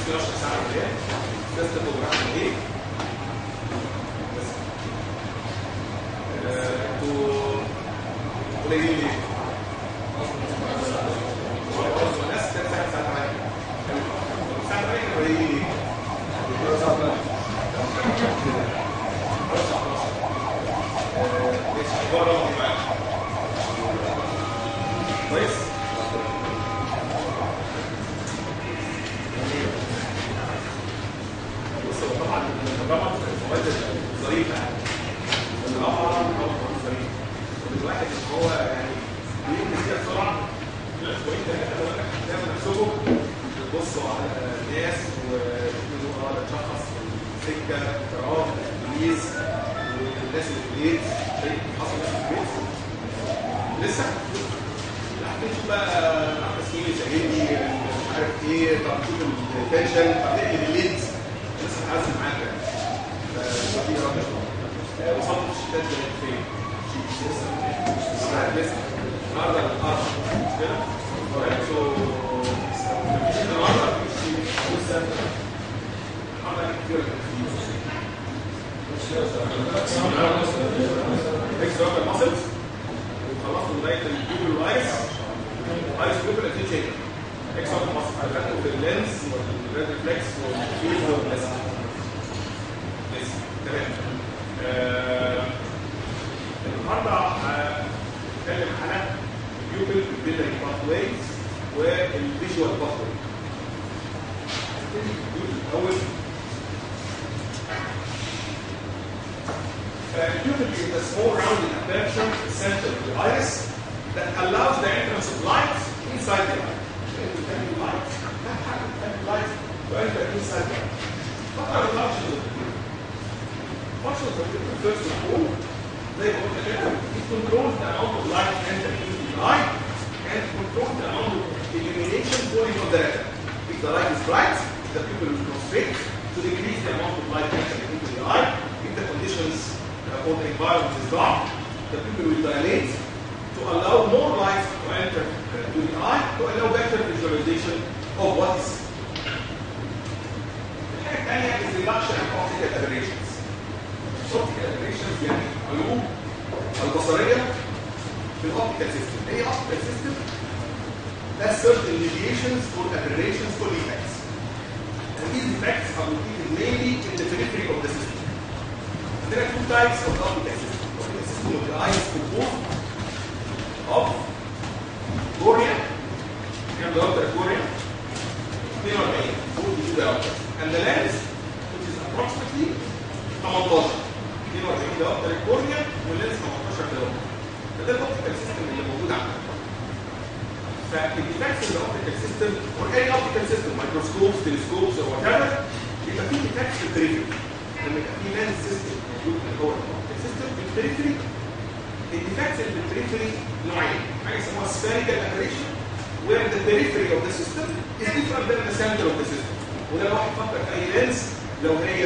12 ساعه في اليوم بس فوتوغرافي ايه بس آه، انتوا قليلين ليه؟ الناس كانت ساعه ساعه 8 الساعه 8 كانوا قليلين ليه؟ آه، ماشي بره رمضان معاك كويس؟ بص هو طبعا طبعا المواد ظريفه يعني طبعا طبعا ظريفه والواحد ان هو يعني بينجز فيها بسرعه اسبوعين ثلاثه لو انك تعمل نفسكم بتبصوا على ناس وتقولوا اه ده تشخص السكه اضطراب تمييز والناس اللي في البيت شيء حصل ناس في البيت لسه هتشوف بقى تسكين شاهدني مش عارف ايه طب تشوف التنشن طب تقلب الليد لسه هتعزم معاك يعني فدي راجل وصلت الشتات ده فين؟ لسه لسه النهارده الاربعاء مش كده؟ alright so مفيش النهارده مفيش لسه النهارده كتير اكس روكر ماسلز وخلصنا لغايه الجوجل والايس ايس جوجل اكيد شيء اكس روكر ماسلز هتاخدوا في اللينس والريفلكس والفيز والبلاس بس تمام آه، النهارده هنتكلم على البيوبل بيلدنج باثويز والفيجوال باثوي الاول البيوبل is a small rounded aperture center of the iris that allows the entrance of light inside the eye. بتعمل light بتعمل light to enter inside the eye. What are the functions of the pupil? Functions of the pupil first of all زي ما قلنا كده it controls the amount of light entering into the eye and controls the amount of illumination falling on the retina. If the light is bright, the pupil will constrict to decrease the amount of light entering into the eye. If the conditions uh, or the environment is dark, the pupil will dilate to allow more light to enter uh, to the eye to allow better visualization of what is seen. الحاجة الثانية is reduction of optical aberrations. optical aberrations يعني عيوب البصرية في الاوبتيكال سيستم. ايه اوبتيكال سيستم؟ That certain deviations or aberrations or defects. And these defects are located mainly in the periphery of the system. And there are two types of optical system. Optical system of the eye is composed of cornea, كام diopter cornea? 42 42 diopter. And the lens, which is approximately 18 42 diopter الكورنيا واللينس 18 diopter. فده الاوبتيكال سيستم اللي موجود عندنا. فالديفكتس in the optical system or any optical system microscopes telescopes or whatever يبقى في ديفكتس في البريفري لما يبقى في لانس سيستم موجود اللي هو الاوبتيكال سيستم في البريفري الديفكتس اللي في البريفري نوعين حاجه اسمها spherical aberration where the periphery of the system is different than the center of the system وده الواحد يفكر في اي لينس لو هي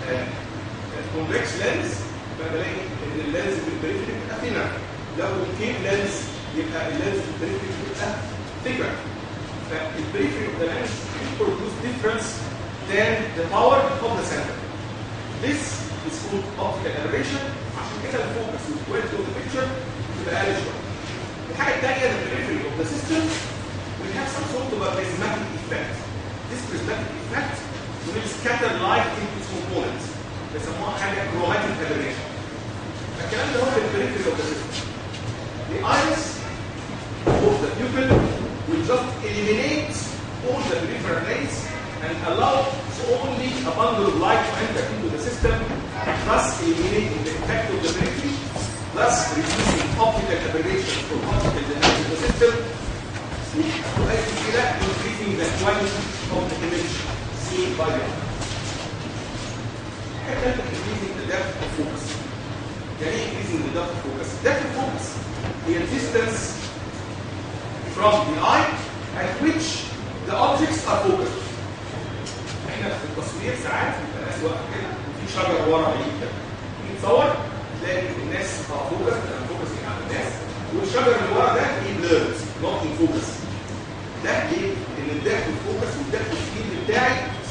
كونفكس لينس فبلاقي ان اللينس في البريفري بتبقى ثينر لو كيف لينس يبقى اللينس في البريفري بتبقى thicker فالبريفري of the lens will produce difference than the power of the center this is called optical aberration عشان كده الفوكس والكواليتي of the picture بتبقى اقل شويه الحاجه الثانيه the periphery of the system will have some sort of a prismatic effect this prismatic effect will scatter light into its components بيسموها حاجه chromatic aberration الكلام ده هو البريفري of the system the iris of the pupil will just eliminate all the peripheral rays and allow only a bundle of light to enter into the system, thus eliminating the effect of the periphery, thus reducing optical aberration or optical damage in the system, وتؤدي إلى increasing the quality of the image seen by the eye. حاجة increasing the depth of focus. يعني ايه increasing the depth of focus? Depth of focus هي distance from the eye at which the objects are focused. احنا في التصوير ساعات بيبقى ناس واقفه كده وفي شجر ورا بعيد كده. تيجي تصور تلاقي الناس اه فوكس انا فوكسنج على الناس والشجر اللي ورا ده ليه بليرز نوت ان فوكس. ده ليه؟ ان الدبت الفوكس والدبت الفيلد بتاعي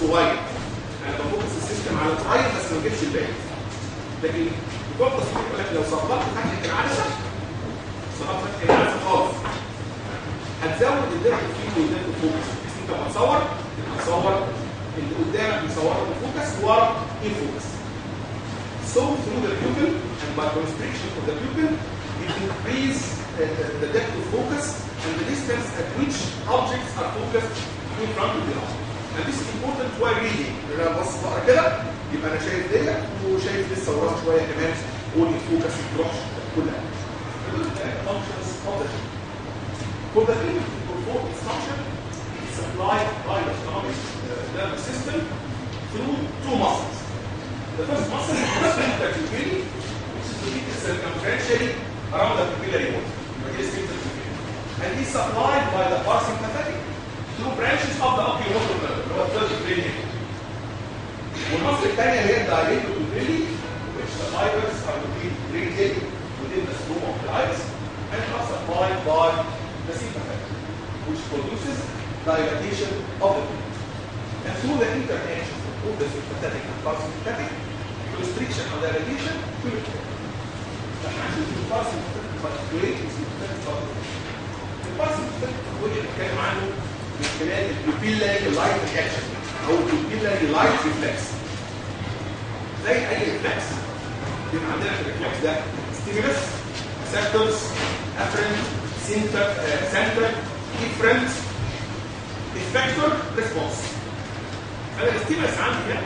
صغير انا بفوكس السيستم على القريب بس ما اجيبش الباقي لكن بتوع التصميم يقول لك لو صغرت فتحه العدسه صغرت فتحه العدسه خالص هتزود الدقه فيه والدقه الفوكس بس انت لما تصور تبقى تصور اللي قدامك بيصورك بفوكس ورا ان فوكس So through the pupil and by constriction of the pupil, it increase uh, the, the depth of focus and the distance at which objects are focused in front of the eye. And this is important while reading. لما انا ببص بقرا كده يبقى انا شايف ديت وشايف لسه وراها شويه كمان اول الفوكس ما تروحش كلها. فدول الثلاثه functions of the chip. For the clinic to perform its function, it is supplied by the autonomic uh, nervous system through two muscles. The first muscle is the sphincter pupilli, which is located circumferentially around the pupillary bone. It is sphincter pupilli. And is supplied by the parasympathetic through branches of the oculomotor nerve, اللي هو الثird cranial. والمصل الثانية اللي هي الدايليتو pupilli, which the fibers are located radially within the scope of the eyes and are supplied by the sympathetic, which produces dilatation of the pupil. And through the interaction of the sympathetic and parasympathetic, constriction or dilatation will occur. فاحنا هنشوف الباراسيمباثيك particulate والsympathetic particulate. الباراسيمباثيك هو اللي بنتكلم عنه من خلال البيبيلاري لايت رياكشن او البيبيلاري لايت ريفلكس. زي اي ريفلكس بيبقى عندنا في الريفلكس ده ستيمولس ريسبتورز افرنت سنتر سنتر افرنت افكتور ريسبونس انا الستيمولس عندي هنا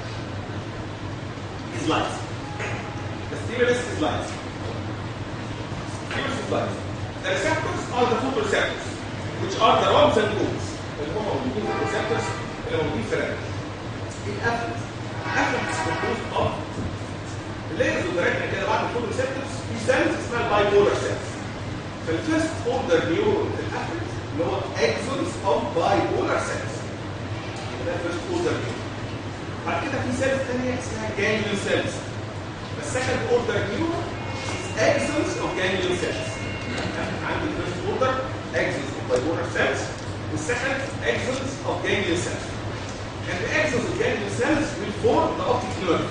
is light. The stimulus is light. Stimulus is light. The receptors are the photoreceptors, which are the rods and cones. اللي هم موجودين في الريسبتورز اللي موجودين في الرئه. الافرنت. الافرنت is composed of layers of the retina كده بعد الفوتوريسبتورز في cells اسمها البايبولار cells. فالفيرست اوردر نيورون في الافرنت اللي هو اكسونز اوف بايبولار cells. ده الفيرست اوردر نيورون. بعد كده في سيلز ثانيه اسمها جانجليون سيلز السكند اوردر نيورون اكسونز اوف جانجليون سيلز عندي الفيرست اوردر اكسونز اوف بايبولار سيلز والسكند اكسونز اوف جانجليون سيلز and the axons of ganglion cells will form the optic nerve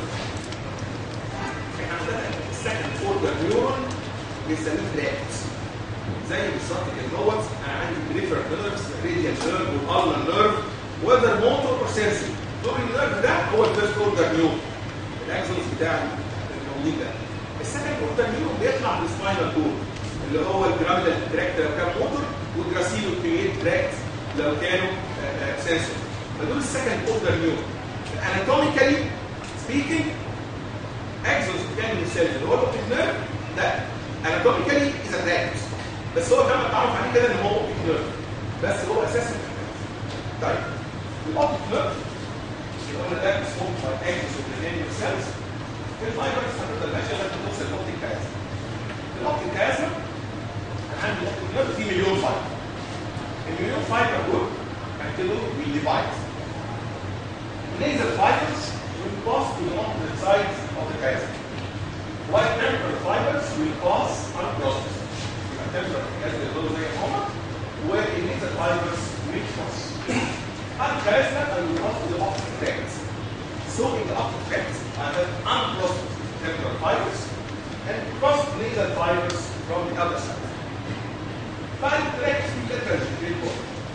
احنا عندنا السكند اوردر نيورون بنسميه تراكت زي بالظبط كده دوت انا عندي بريفرال نيرفز راديال نيرف والالنر نيرف whether motor or sensory دور النيرف ده هو الفيرست اوردر نيورون الاكسونز بتاع الموجود ده السكند اوردر نيورون بيطلع من السباينال كورد اللي هو الجراميدال تراكت لو كان موتور والجراسيلو كرييت تراكت لو كانوا سنسور فدول السكند اوردر نيورون اناتوميكالي سبيكينج اكسونز بتاع السيلز اللي هو الاوبتيك نيرف ده اناتوميكالي از تراكت بس هو كمان تعرف عليه كده ان هو اوبتيك نيرف بس هو اساسا طيب الاوبتيك نيرف قلنا ده اسمه اكسس وبلانينيوم سيلز الفايبرز هتفضل ماشيه لغايه ما توصل الاوبتيك كازما الاوبتيك كازما انا عندي الاوبتيك نيرف فيه مليون فايبر المليون فايبر دول هيبتدوا بالديفايس laser fibers will pass to the opposite sides of the chiasm while temporal fibers will pass uncrossed يبقى temporal chiasm يفضلوا زي ما هما والليزر fibers will pass Unplasma and we pass to the optic tracts. So in the optic tracts, I have uncrossed temporal fibers and crossed nasal fibers from the other side. بعد التراكت في لترج في الكور.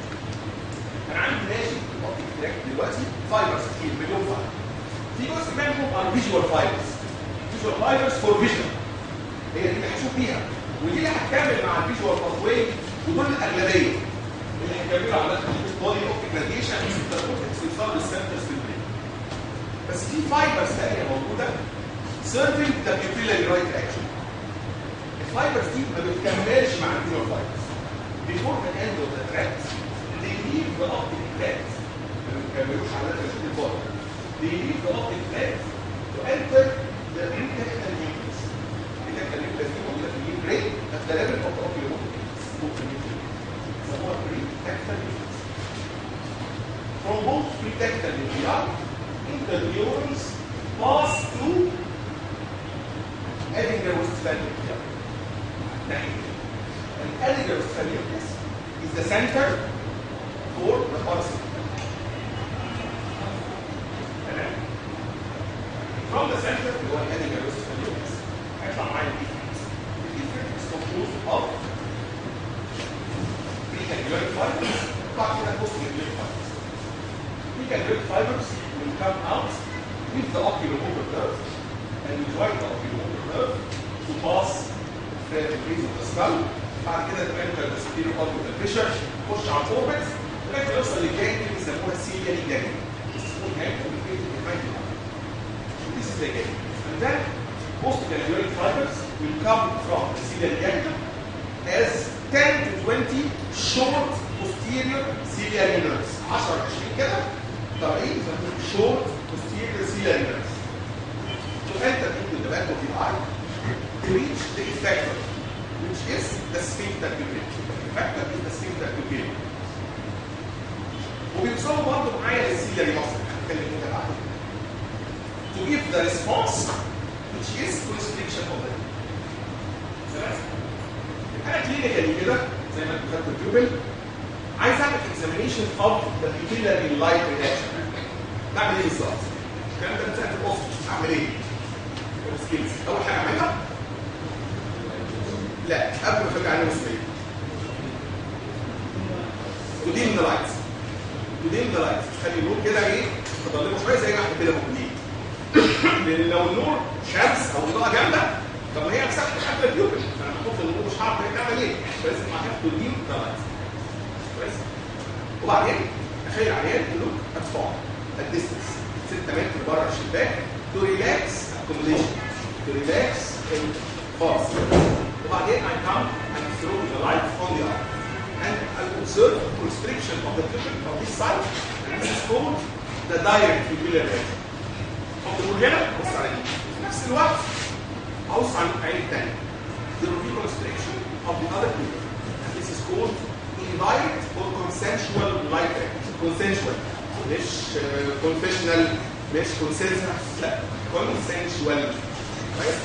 انا عندي ماشي في الاوبتيك تراكت دلوقتي فايبرز كتير مليون فايبر. في جزء منهم are visual fibers. visual fibers for vision. هي دي اللي هشوف بيها ودي اللي هتكمل مع الفيجوال باثواي ودول الاغلبيه. اللي هيكملوا على بودي اوبتيك راديشن الكورتكس يوصل للسنترز في البرين بس في فايبرز ثانيه موجوده سيرفنج ذا بيبيلاري رايت اكشن الفايبرز دي ما بتكملش مع النيور فايبرز before the end of the tract they leave the optic tract ما بيكملوش على تشكيل البودي they leave the optic tract to enter the retectal nucleus retectal nucleus دي موجوده في البرين brain at the level of the oculomotor nucleus يسموها pretectal nucleus from both pretectal nuclei into the neurons pass to Edinger Westphal nuclei. And Edinger Westphal nucleus is the center for the parasympathetic. بعد كده post ganglionic fibers في ganglionic fibers will come out with the oculomotor nerve and we join the oculomotor nerve to pass the base of the skull بعد كده تبقى the superior orbital fissure تخش على الاوربت لغايه ما يوصل للجانب اللي بيسموها سيلياري جانب اسمه هاند communicated behind the eye This is the ganglia. And then most ganglionic fibers will come from the ciliary ganglia as 10 to 20 short posterior ciliary nerves 10 20 كده طالعين short posterior ciliary nerves to enter into the back of the eye to reach the effector which is the sphincter pupillary the effector is the sphincter pupillary وبيوصلوا برضه معايا للسيلياري مصر هنتكلم كده بعدين to give the response which is constriction of the تمام انا كلينيكالي كده زي ما انت خدت البيوبل عايز اعمل اكزامينيشن اوف ذا بيبيلاري لايت رياكشن بعمل ايه بالظبط؟ الكلام ده بتاعت الاوف اعمل ايه؟ سكيلز اول حاجه اعملها لا قبل ما افرج عليه مسؤوليه وديم ذا لايت وديم ذا لايت خلي النور كده ايه تضلمه شويه زي ما احنا كده موجودين لان لو النور شمس او اضاءه جامده طب ما هي مساحه حتى البيوبل فانا بحط النور مش هعرف تعمل ايه فلازم احط وديم ذا لايت كويس وبعدين اخلي العيان لوك ات فار ات ديستنس 6 متر بره الشباك تو ريلاكس اكوموديشن تو ريلاكس الفاس وبعدين I come and throw the light on the eye and I observe constriction of the pupil of this side and this is called the direct pupillary reaction حط النور هنا بص على دي في نفس الوقت ابص على العين الثانيه there will be constriction of the other pupil and this is called indirect or consensual light reaction consensual مش confessional مش consensus لا consensual كويس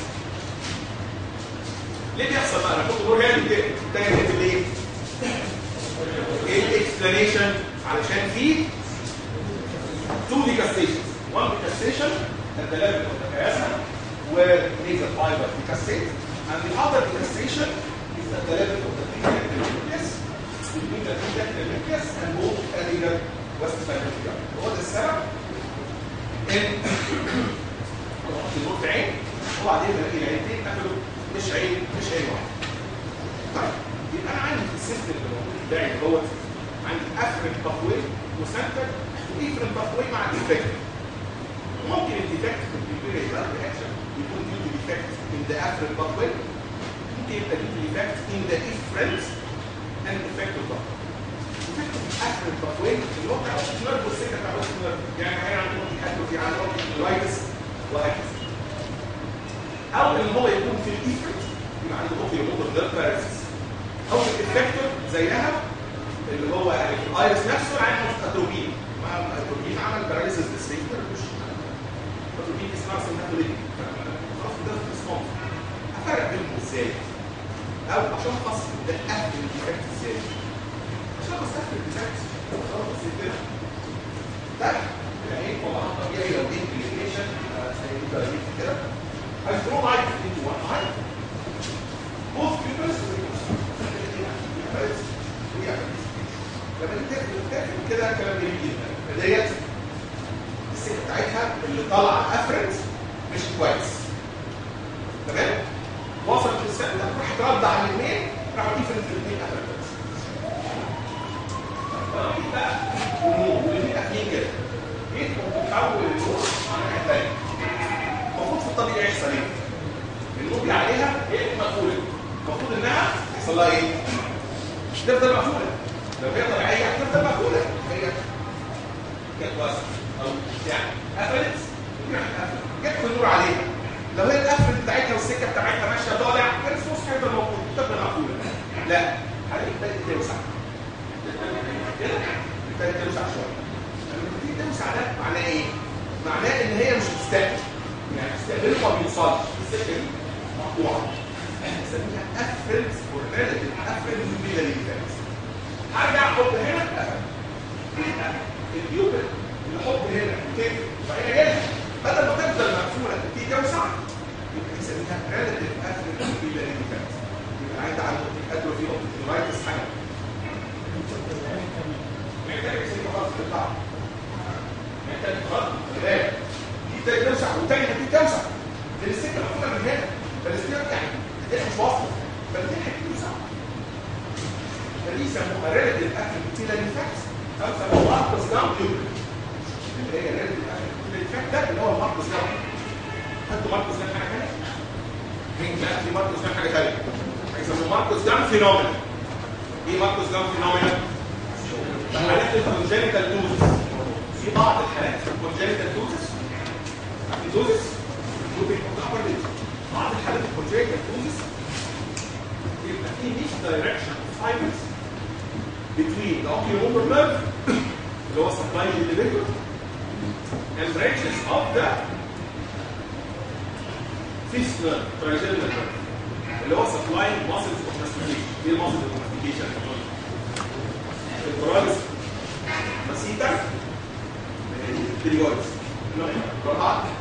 ليه بيحصل بقى؟ انا كنت بقول هنا الثانيه كانت ليه؟ ايه الاكسبلانيشن؟ علشان في two decastations one decassation at the level of the chiasma where nasal fiber decassate and the other decassation is at the level of the preconnected nucleus between the preconnected nucleus and both anterior west fiber هو ده السبب ان احط النور في عين وبعدين بلاقي العينتين قفلوا مش عين مش عين واحده طيب يبقى انا عندي في السيستم اللي موجود بتاعي دوت عندي افرد باثوي مسنتر وديفرنت باثوي مع ديفكت ممكن الديفكت في البيبيري رياكشن يكون ديو ديفكت ان ذا افرد باثوي ممكن يبقى ديو ديفكت ان ذا افرنت اند ديفكت باثوي ديفكت افرد باثوي اللي هو بتاع النيرف والسكه بتاع النيرف يعني هي عنده اتروفي عنده لايتس وهكذا او ان هو يكون في الايفرت يبقى عنده ممكن يكون نيرف باراليسيس او في الافكتور زيها اللي هو يعني في الايرس نفسه عنده اتروبين مع الاتروبين عمل باراليسيس ديسفيكتور مش اتروبين اسمها سيماتوليك خلاص ده ريسبونس افرق بينهم ازاي؟ او عشان اخص ده اهل الديفكت ازاي؟ عشان اخص اهل الديفكت خلاص كده ده العين طبعا طبيعي لو دي كلينيشن هيبقى كده I throw light into one eye. Both pupils لما انت تاكل كده كلام جميل جدا ديت السكه بتاعتها اللي طالعه افرنت مش كويس تمام وصلت للسكه راح ترد على الاثنين راح تفرد الاثنين افرنت فانا بقى النور الاثنين قافلين كده جيت وتحول النور على ناحيه ثانيه المفروض في الطبيعي يحصل ايه؟ النور دي عليها هي مقفوله المفروض انها يحصل لها ايه؟ تفضل مقفوله لو هي طبيعيه هتفضل مقفوله هي كانت واسعه او يعني قفلت جت النور عليها لو هي القفل بتاعتها والسكه بتاعتها ماشيه طالع كان الفلوس هيفضل موجود تفضل مقفوله لا هذه بدات توسع كده بدات توسع شويه لما تبتدي توسع ده معناه ايه؟ معناه ان هي مش بتستقبل يعني تستقبله ما بيوصلش السكه دي مقطوعه بنسميها افرنس والريلاتيف افرنس ميلاليفرنس هرجع احط هنا افرنس البيوبل اللي احط هنا كيف فهي جاهزه بدل ما تفضل مقفوله تبتدي توسع يبقى نسميها ريلاتيف افرنس ميلاليفرنس يبقى عايز عنده اتروفي اوف حاجه بتاعها يعني انت خلاص خلي بالك دي تاني توسع والتاني هتبتدي توسع لان السكه مقفوله من هنا فالاستير يعني الدنيا مش واصله فالاثنين هيبتدوا يوسعوا فدي يسموها ريلاتيف اكتيف للفاكس او يسموها ماركس داون تيوبر اللي هي ريلاتيف اكتيف للفاكس ده اللي هو الماركس داون خدتوا ماركس داون حاجه ثانيه؟ لا في ماركس داون حاجه ثانيه هيسموه ماركس داون فينومينا ايه ماركس داون فينومينا؟ حالات الكونجنتال دوزس في بعض الحالات في الكونجنتال دوزس دوزس ممكن يحط ابر بعض الحالات الكونجنتال دوزس يبقى في ميس دايركشن فايبرز between the oculomotor nerve اللي هو supplying the individual and branches of the fifth nerve trigeminal nerve اللي هو supplying muscles of mastication ايه muscles of mastication البرايز بسيطة التريويدز رابعة